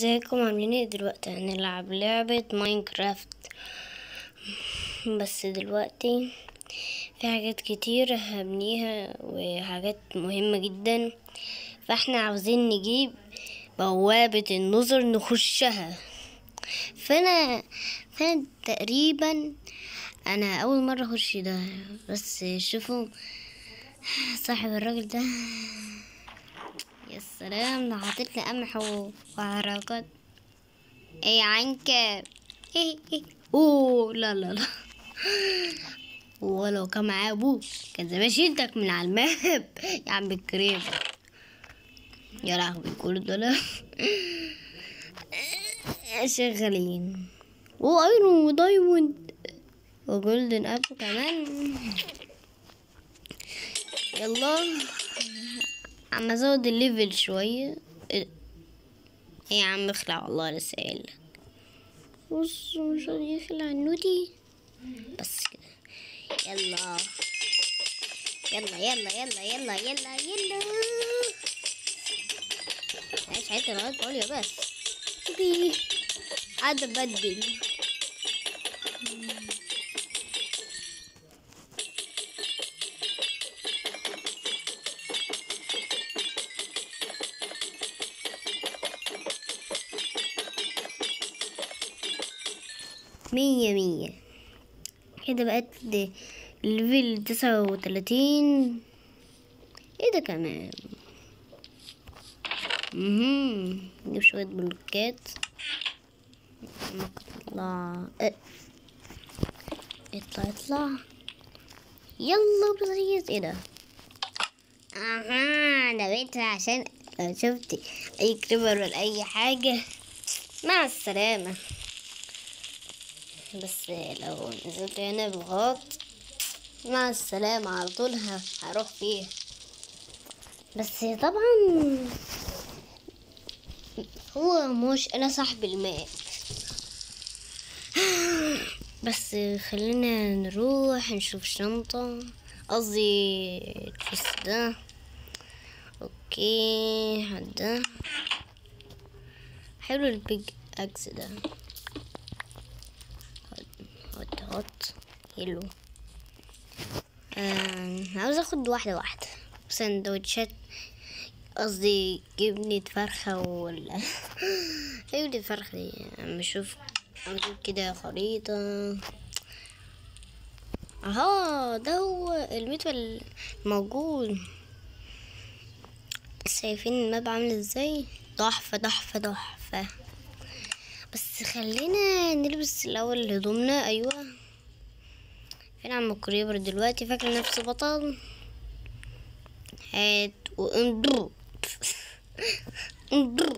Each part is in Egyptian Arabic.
ازيكم عاملين ايه دلوقتي هنلعب لعبة ماينكرافت بس دلوقتي في حاجات كتير هبنيها وحاجات مهمة جدا فاحنا عاوزين نجيب بوابة النظر نخشها فانا فانا تقريبا انا اول مرة اخش ده بس شوفوا صاحب الراجل ده يا سلام ده حاطط لي قمح وحركات ايه يا عنكب ايه ايه اوه لا لا لا ولو كان معاه ابوك كان زمان شيلتك من على الماب يا عم الكريم يا لهوي كل دول شغالين وايرون ودايموند وجولدن ابل كمان يلا عم ازود الليفل شوية ايه يا عم اخلع والله لسه قايلك بص مش راضي يخلع النودي بس كده يلا يلا يلا يلا يلا يلا يلا عايش حياتي لغاية قولي بس بي قاعدة بدل مية مية كده بقت ليفل تسعة وتلاتين ايه ده كمان مهم نجيب شوية بلوكات اطلع اه. اطلع اطلع يلا بزيز ايه ده اها انا بيتها عشان لو شفت اي كريبر ولا اي حاجة مع السلامة بس لو نزلت هنا بالغلط مع السلامة على طول هروح فيه بس طبعا هو مش انا صاحب الماء بس خلينا نروح نشوف شنطة قصدي الكيس ده اوكي هدا حلو البيج اكس ده هوت هوت يلو آه عاوز اخد واحدة واحدة سندوتشات قصدي جبنة فرخة ولا جبنة فرخة دي عم اشوف عم اشوف كده خريطة اها ده هو الميت الموجود شايفين الماب عامل ازاي تحفة تحفة تحفة بس خلينا نلبس الاول هدومنا ايوه فين عم الكريبر دلوقتي فاكر نفسه بطل هات وانضر انضر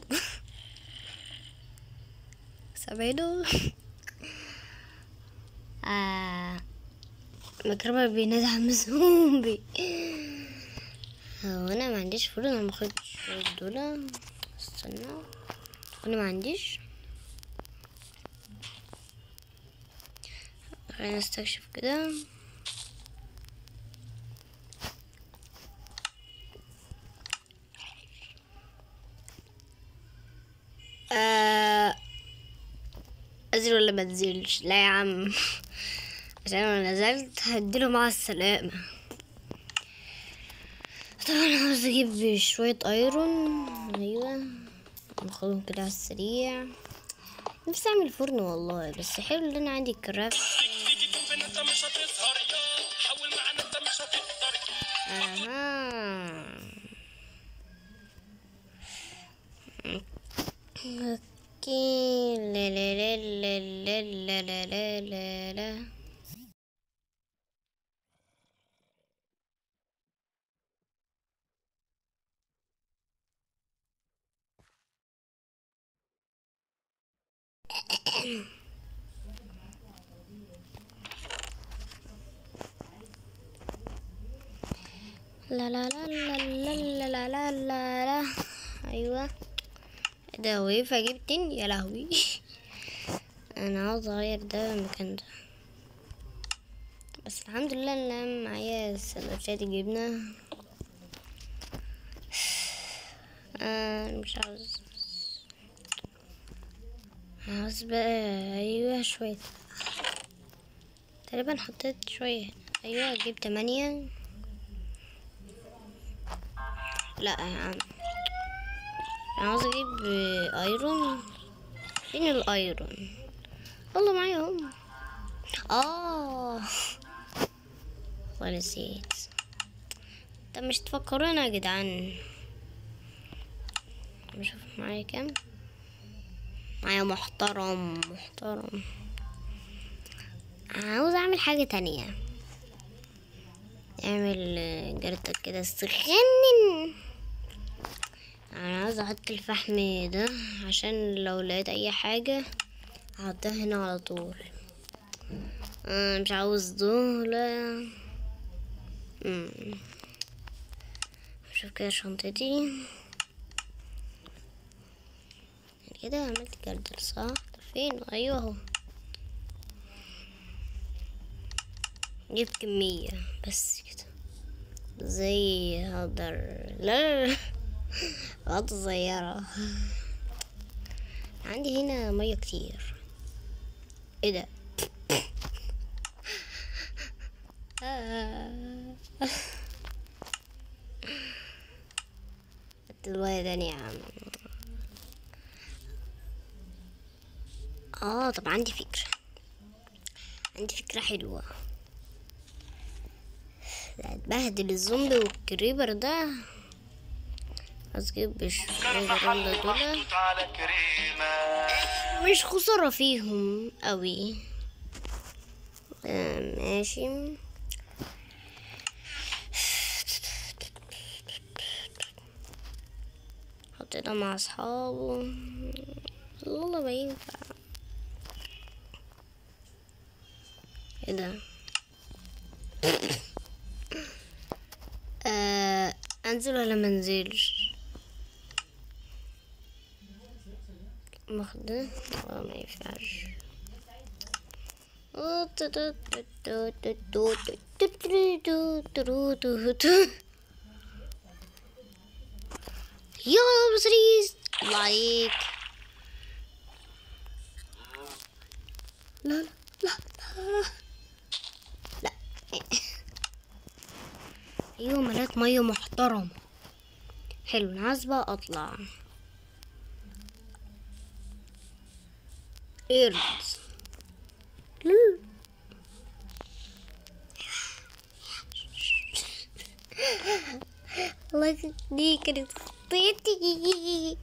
سامعينه آه مكرمة بينادي على زومبي هو انا ما عنديش فلوس انا ماخدش دول استنى انا ما عنديش خلينا نستكشف كده آه، انزل ولا ما انزلش لا يا عم عشان لو نزلت هديله مع السلامة طبعا عاوز اجيب شوية ايرون ايوه ناخدهم كده على السريع نفسي اعمل فرن والله بس حلو ان انا عندي الكرافت تيجي تنزل انت مش هتظهر حول معانا انت مش هتقدر اها اوكي لا لا لا لا لا لا لا لا لا لا لا لا لا لا لا لا لا لا لا ايوه ده هو ينفع اجيب تن يا لهوي انا عاوز اغير ده المكان ده بس الحمد لله ان انا معايا سندوتشات جبنه آه مش عاوز عاوز بقى ايوه شوية تقريبا حطيت شوية ايوه اجيب تمانية لا يا عم انا عاوز اجيب آه، ايرون فين الايرون والله معايا هم اه والله نسيت طب مش تفكرونا يا جدعان نشوف معايا كام معايا محترم محترم عاوز اعمل حاجة تانية اعمل آه، جردل كده سخنن انا عاوز احط الفحم ده عشان لو لقيت اي حاجة احطها هنا على طول انا مش عاوز ده لا مم. شوف كده شنطتي كده عملت جردل صح طب فين ايوه اهو جبت كمية بس كده زي هقدر لا لا غلطة صغيرة عندي هنا مية كتير ايه ده آه. المية تاني يا عم اه طب عندي فكرة عندي فكرة حلوة هتبهدل الزومبي والكريبر ده عايز اجيب شوية دول دول على كريمة مش خسارة فيهم قوي آه، ماشي حط ده مع اصحابه والله ما ينفع ايه ده آه انزل ولا منزلش ماخده اه ما ينفعش يا بسريز الله عليك لا لا لا لا لا ايوه ملات ميه محترمه حلو انا عايز بقى اطلع قرد لول. والله دي كانت خطتي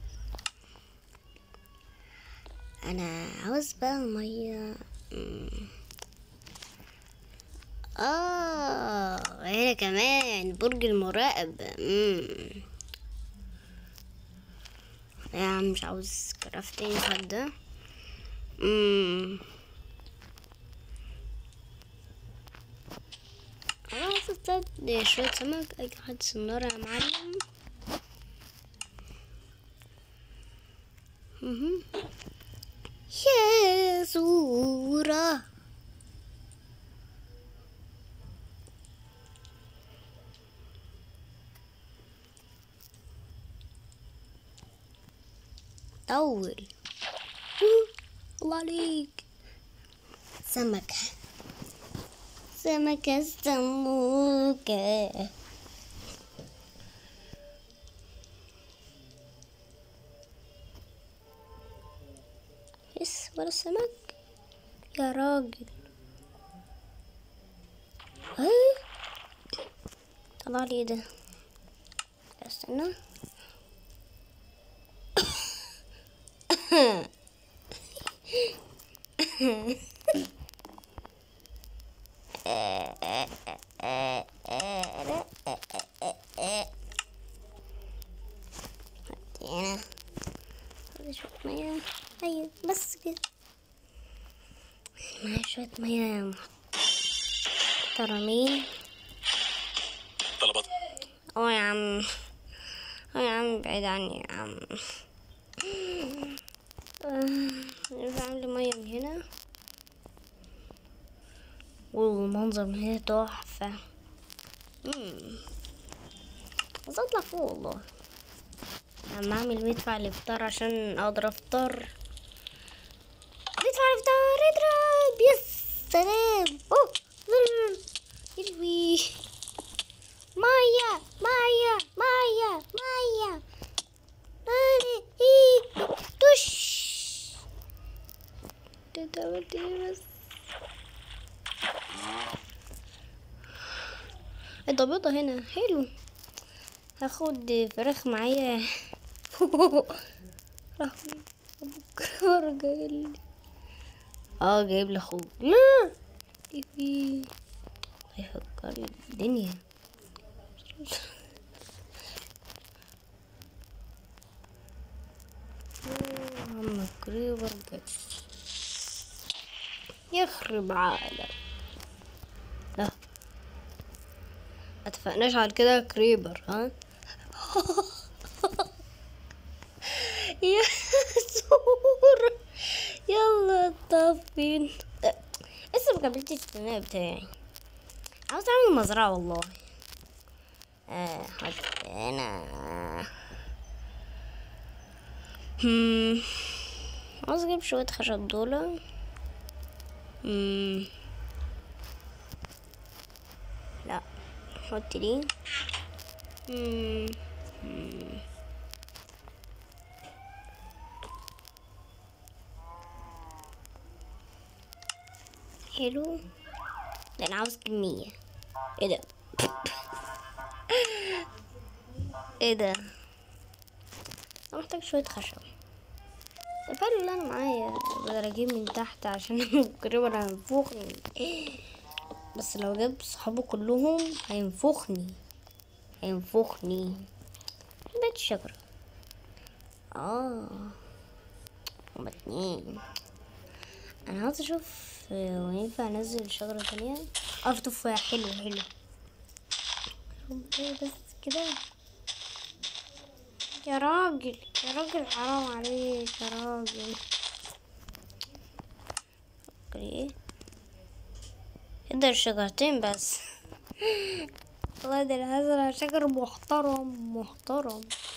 انا عاوز بقى المية مم. اه هنا كمان برج المراقب مم. يا عم مش عاوز كرافتين حد امم خلاص اصطاد شوية سمك اجي احط سنارة يا معلم مهم. يا صورة طول الله عليك سمكة سمكة سموكة يس ولا سمك يا راجل ايه طلع لي ده استنى هنا خد شوية مية أيوة بس كده معايا شوية مية محترمين طلبات اه يا عم اه يا عم بعيد عني يا عم ينفع اعمل مية من هنا والمنظر من هنا تحفة مم. عايز اطلع فوق والله عم اعمل مدفع الافطار عشان اقدر افطر اضرب يا سلام اوه يلوي مايا مايا مايا مايا مايا إيه. تش انت عملت ايه بس ده بيضة هنا حلو هاخد فراخ معايا راح ابوك جاي اه جايب لي اخوك لا ايه في هيفكر الدنيا عم كريبر جاي يخرب عقلك لا اتفقناش على كده كريبر ها يا سور يلا طفين لسه ما كملتش الثنائي بتاعي عاوز اعمل مزرعة والله اه حط هنا هم. عاوز اجيب شوية خشب دول هم. لا حط دي هم. هم. حلو ده انا عاوز كمية ايه ده ايه ده انا محتاج شوية خشب طب حلو اللي انا معايا بقدر اجيب من تحت عشان الكريبر هينفخني بس لو جاب صحابه كلهم هينفخني هينفخني بيت شجرة اه هما اتنين انا عاوز اشوف هو ينفع انزل شجرة تانية اه في تفاح حلو حلو ربنا بس كده يا راجل يا راجل حرام عليك يا راجل فكري ايه ادر شجرتين بس والله ده انا هزرع شجر محترم محترم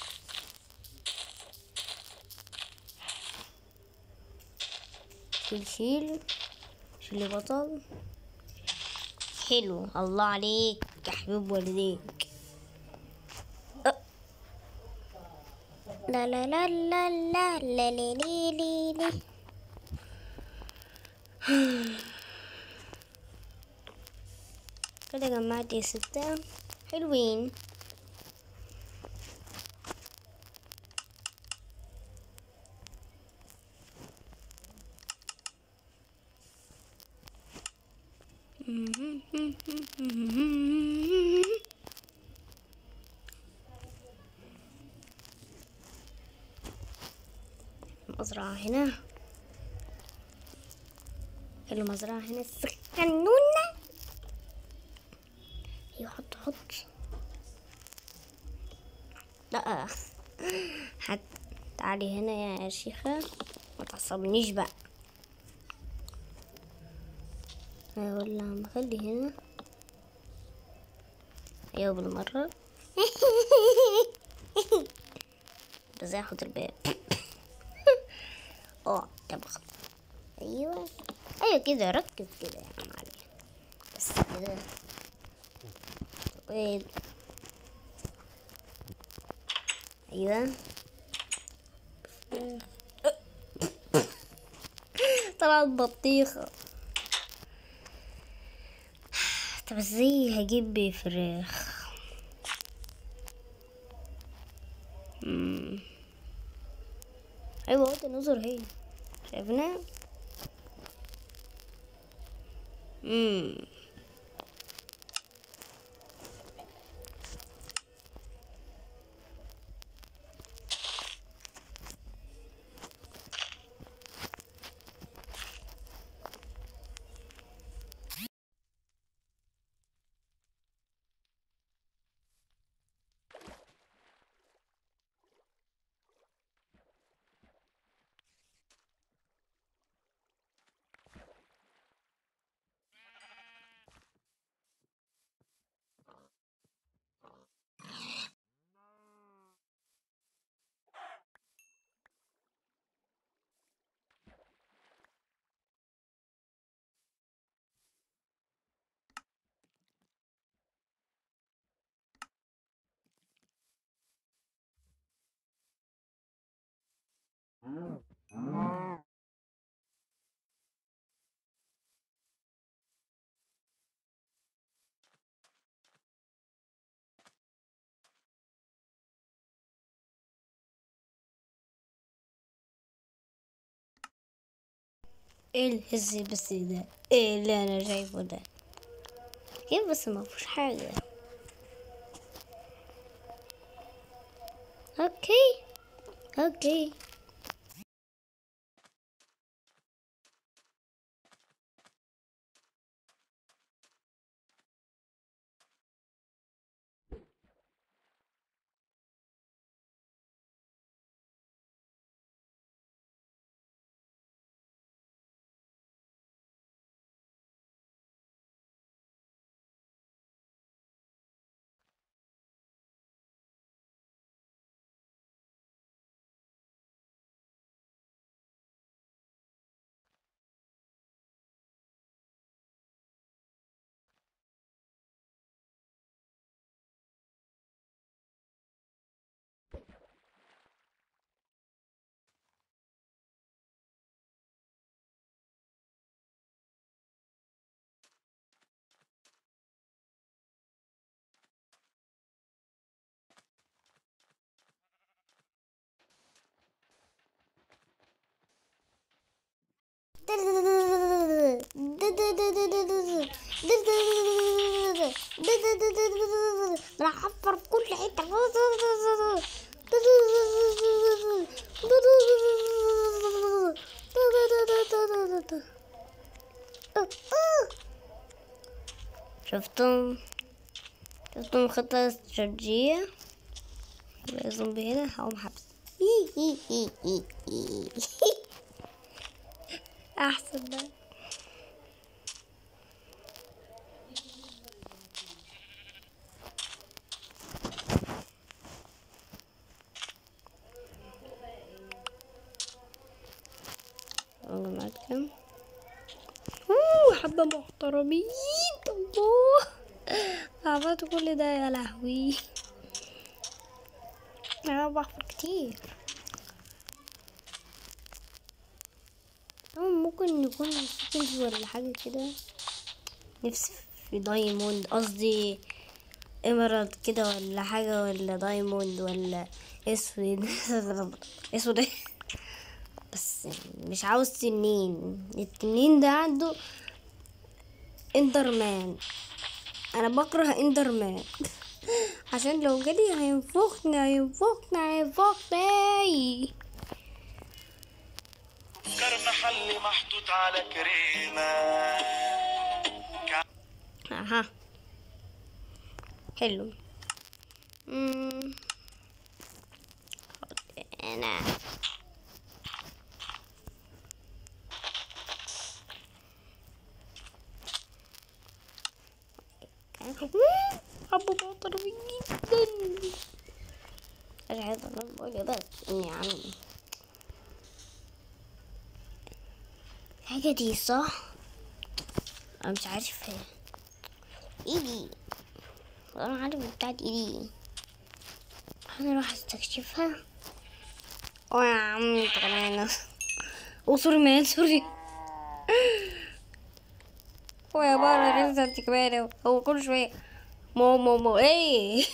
شيل شيل شيل بطل حلو الله عليك يا حبيب والديك أه. لا لا لا لا لا لا لا لي لي لي كده جمعت يا ستة حلوين المزرعة هنا المزرعة هنا السخنونة ايوه حط حط لا حت تعالي هنا يا شيخة ما تعصبنيش بقى ولا عم خلي هنا ايوه بالمرة ده زي احط الباب اه طبخ ايوه ايوه كده ركز كده يا معلم بس كده وين ايوه طلعت بطيخة طب ازاي هجيب فراخ مم. ايوه وقت النظر هي شايفنا امم ايه الهز بس ده ايه اللي انا شايفه ده كيف بس ما فيش حاجة اوكي اوكي انا هحفر في كل حته شفتم شفتم الخطة الاستراتيجية الزومبي هنا هقوم حبس احسن بقى والله ما كم اوه حبة محترمين الله عملت كل ده يا لهوي انا بحفر كتير أو ممكن يكون سكنز ولا حاجة كده نفسي في دايموند قصدي ايمرالد كده ولا حاجة ولا دايموند ولا اسود اسود إيه؟ بس مش عاوز تنين التنين ده عنده اندرمان انا بكره اندرمان عشان لو جالي هينفخني هينفخني هينفخني كر محلي محطوط على كريمة اها حلو مم. انا ابو بطل جدا مش عايز انا بقول بس اني عم الحاجة دي صح انا مش عارف هي ايدي انا عارف بتاعت ايدي انا اروح استكشفها اه يا عم انت كمان او سوري مان سوري هو يا بارا لسه انت كمان هو كل شوية مو مو مو ايه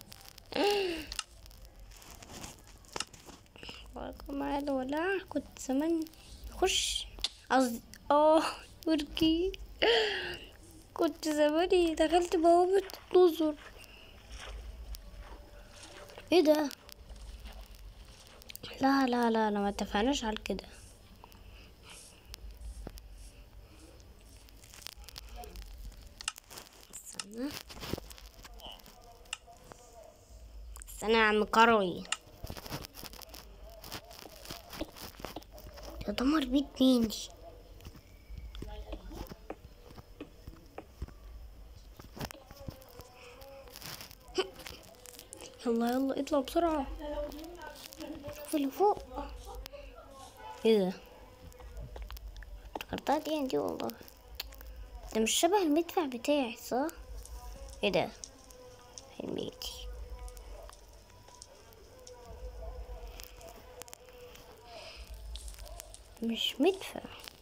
معايا ولا كنت زمان يخش قصدي اه تركي كنت زماني دخلت بوابة نظر ايه ده لا لا لا لا ما اتفقناش على كده استنى استنى يا عم كروي تدمر بيت مين دي يلا يلا اطلع بسرعة شوف اللي فوق ايه ده افتكرتها دي دي والله ده مش شبه المدفع بتاعي صح ايه ده فين بيتي مش مدفع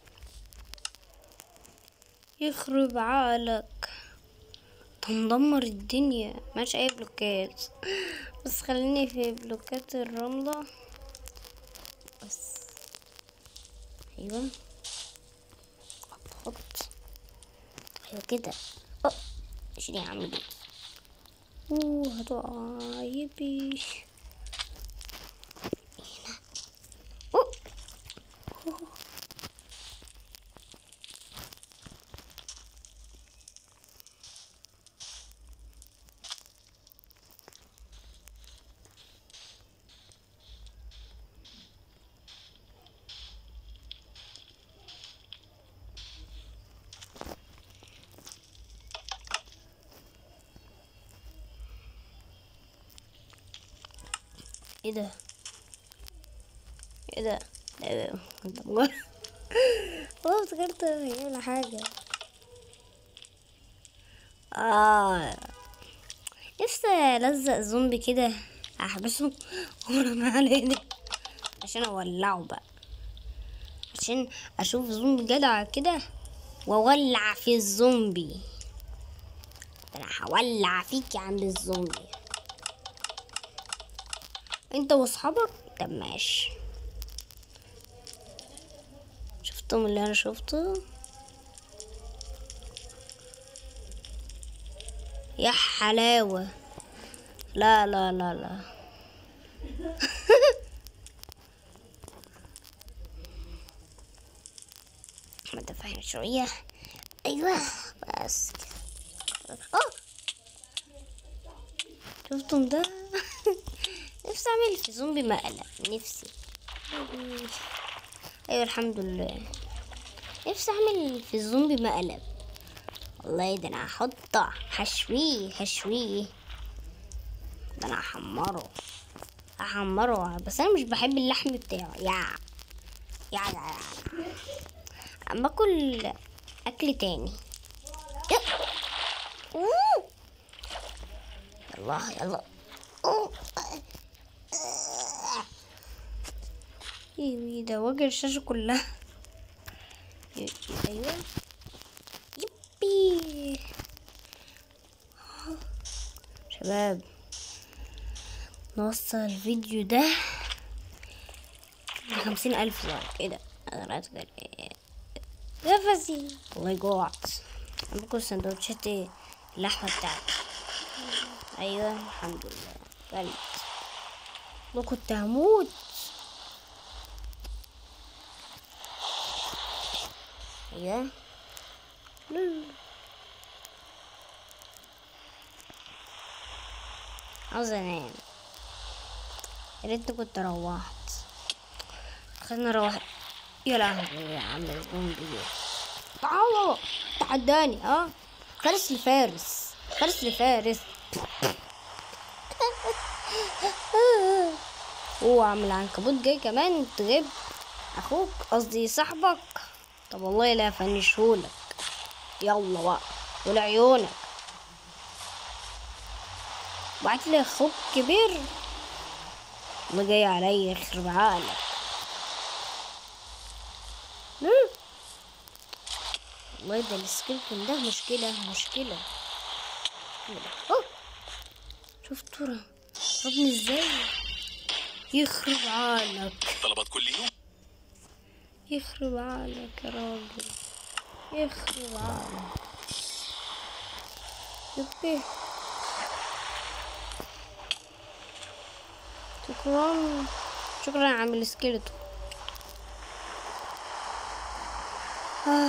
يخرب عقلك تندمر الدنيا مش اي بلوكات بس خليني في بلوكات الرملة بس ايوه ايوه كده أوه. شيل يا عم دي اوه هتقع يبي هنا أوه. أوه. ايه ده ايه ده ايه ده انت مجرد والله افتكرت ولا حاجة اه نفسي الزق زومبي كده احبسه ورمي عليه عشان اولعه بقى عشان اشوف زومبي جدع كده واولع في الزومبي انا هولع فيك يا عم الزومبي انت واصحابك طب ماشي شفتم اللي انا شفته يا حلاوة لا لا لا لا متفاهم شوية ايوه بس كده اه شفتم ده نفسي اعمل في زومبي مقلب نفسي ايوه الحمد لله نفسي اعمل في الزومبي مقلب والله ده انا هحطه هشويه هشويه ده انا هحمره هحمره بس انا مش بحب اللحم بتاعه يا يا يا, يا. اما اكل اكل تاني يا. أوه. يلا يلا أوه. ايوه ده وجه الشاشة كلها ايوه يبي شباب نوصل الفيديو ده لخمسين ألف لايك ايه ده انا رأيت غير ايه نفسي والله جوعت انا باكل سندوتشات ايه اللحمة بتاعتي ايوه الحمد لله كلت ما كنت هموت ايوه عاوز انام يا ريتني كنت روحت خلينا نروح يا لهوي يا عم الزومبي تعالوا تحداني ها فارس لفارس فارس لفارس هو عم العنكبوت جاي كمان تغيب اخوك قصدي صاحبك طب والله لا فنشهولك يلا بقى دول عيونك بعت لي اخوك كبير الله جاي عليا يخرب عقلك مم. والله ده السكيلتون ده مشكلة مشكلة أوه. شوف ترى ربني ازاي يخرب عقلك طلبات كل يوم يخرب عقلك يا راجل يخرب عقلك يبي شكرا شكرا يا عم السكيلتو آه.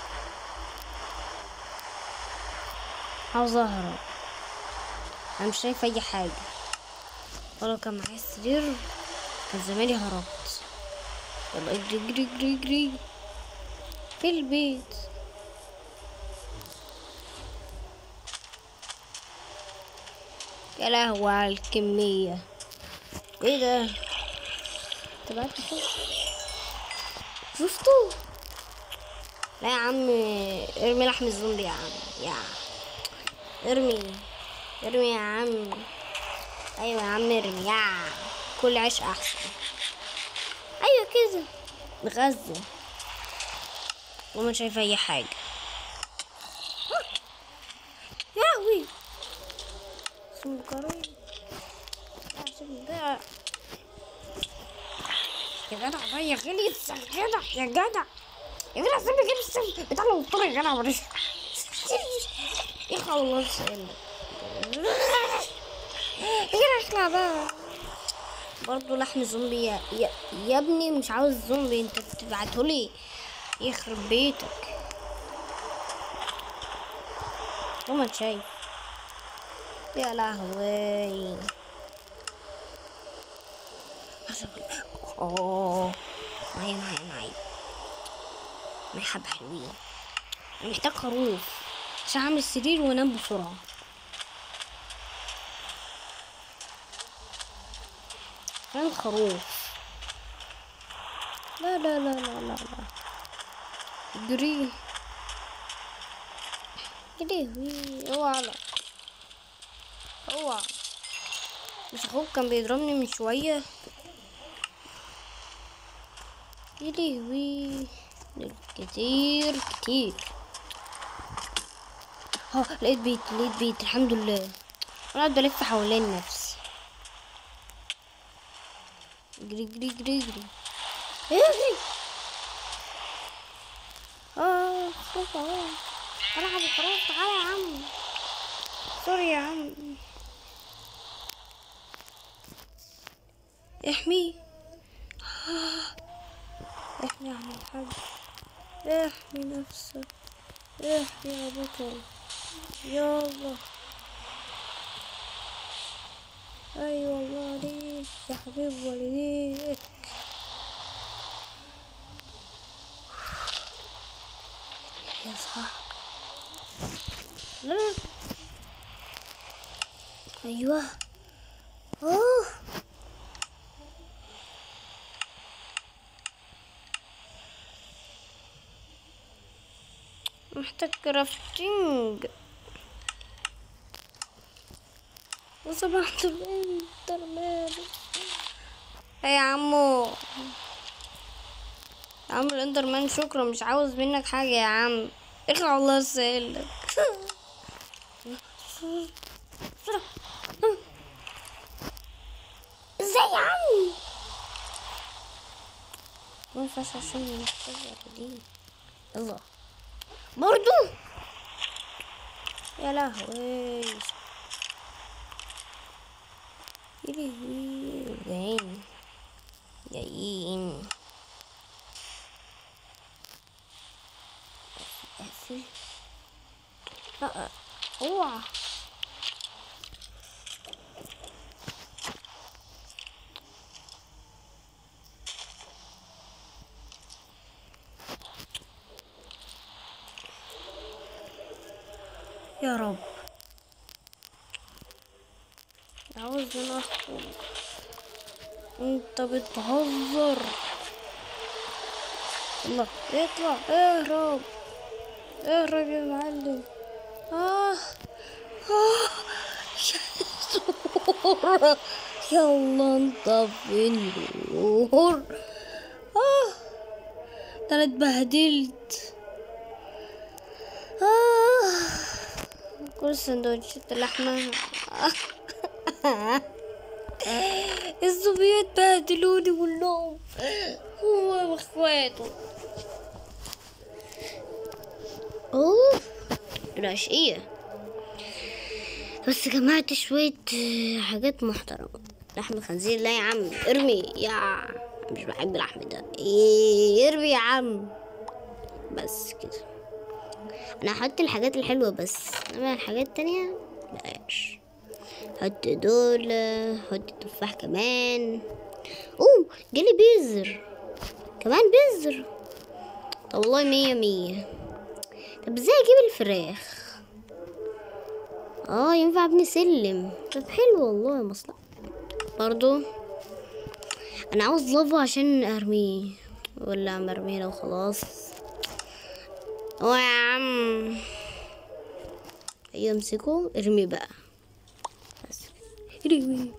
عاوز اهرب انا مش شايف اي حاجه ولو كان معايا السرير كان زماني هربت يلا اجري اجري اجري اجري في البيت يا لهوي على الكمية ايه ده تبعت فوق شفتوا لا يا عم ارمي لحم الزومبي يا عم يا ارمي ارمي يا عم ايوه يا عم ارمي يا كل عيش احسن ايوه كده نغزة وما شايفة اي حاجة يا لهوي سمكري يا جدع بقى يا غلس يا جدع يا جدع يا جدع سيبني اجيب السم بتاع الاسطورة يا جدع وريش يخلع والله سألك غير اخلع بقى برضه لحم زومبي يا, يا, يا ابني مش عاوز زومبي انت بتبعتهولي يخرب بيتك وما انت شايف يا لهوي اوه معايا معايا معايا معايا حبة حلوين انا محتاج خروف عشان اعمل سرير وانام بسرعة فين الخروف لا لا لا لا لا لا اجري اجري اوعى لا اوعى مش اخوك كان بيضربني من شوية يا لهوي دول كتير كتير اه لقيت بيت لقيت بيت الحمد لله انا قاعد بلف حوالين نفسي اجري اجري اجري اجري اجري اه خلاص اهو العب خلاص تعالى يا عم سوري يا عم احمي احمي يا عم الحاج احمي نفسك احمي يا بطل يلا ايوه الله عليك يا حبيب والديك يا صح لا لا. ايوه اوه محتاج كرافتنج وصبحت الانترمان ايه يا عمو يا عم الانترمان شكرا مش عاوز منك حاجة يا عم اخلع الله يسهلك ازاي يا عم ما ينفعش عشان محتاج دي يلا برضو يا لهوي يا لهوي جايين جايين اقفل لا اوعى يا رب عاوز انا احكم انت بتهزر الله اطلع اهرب اهرب يا معلم اه اه يا يلا انطفي النور اه ده انا اتبهدلت آه. كل سندوتشات اللحمة الصبيات بهدلوني كلهم هو واخواته اوه العشقية بس جمعت شوية آه، حاجات محترمة لحم خنزير لا يا عم ارمي يا مش بحب اللحم ده إيه ارمي يا عم بس كده انا هحط الحاجات الحلوة بس انما الحاجات التانية بلاش حط دول حط تفاح كمان اوه جالي بيزر كمان بيزر طب والله مية مية طب ازاي اجيب الفراخ اه ينفع ابني سلم طب حلو والله مصلحة برضو انا عاوز لافا عشان ارميه ولا مرميه لو خلاص هو يا عم ايوه امسكه ارمي بقى بس ارمي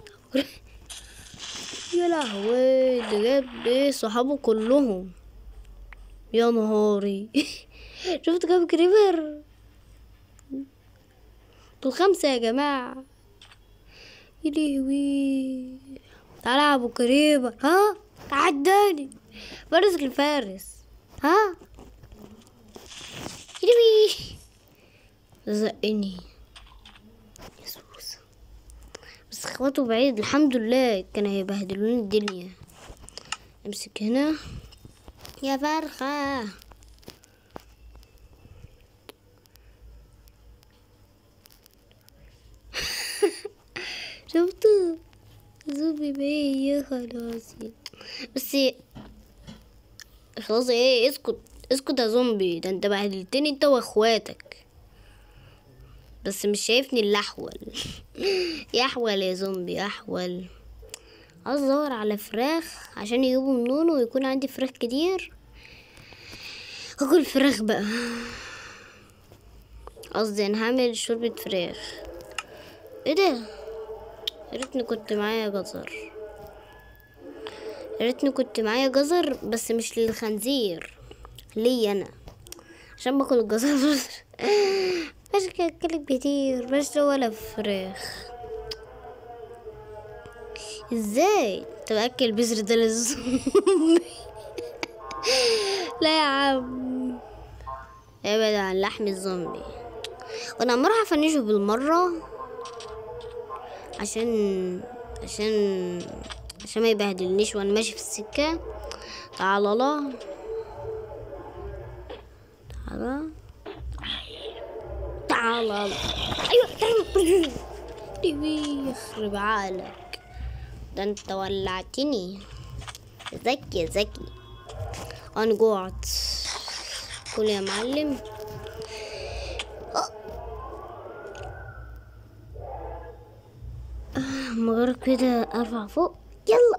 يا لهوي ده جاب ايه صحابه كلهم يا نهاري شفت كام كريبر دول خمسة يا جماعة يا لهوي تعالى يا ابو كريبر ها تعداني فارس الفارس ها يلوي زقني يسوس بس اخواته بعيد الحمد لله كانوا هيبهدلوني الدنيا امسك هنا يا فرخة شفتوا زوبي بيه خلاص بس خلاص ايه اسكت اسكت يا زومبي ده انت بهدلتني انت واخواتك بس مش شايفني اللي احول يحول يا زومبي احول عاوز ادور على فراخ عشان يجيبوا منونه ويكون عندي فراخ كتير اكل فراخ بقى قصدي انا هعمل شوربة فراخ ايه ده يا ريتني كنت معايا جزر يا ريتني كنت معايا جزر بس مش للخنزير ليا انا عشان باكل الجزر باش اكلك كتير باش ولا فراخ ازاي تاكل بذر ده للزومبي لا يا عم ابعد عن لحم الزومبي وانا عم اروح افنشه بالمره عشان عشان عشان ما يبهدلنيش وانا ماشي في السكه تعالى لا تعالى تعالى لا. ايوه تعالى تبي يخرب عقلك ده انت ولعتني ذكي يا ذكي انا جوعت كل يا معلم مجرد كده ارفع فوق يلا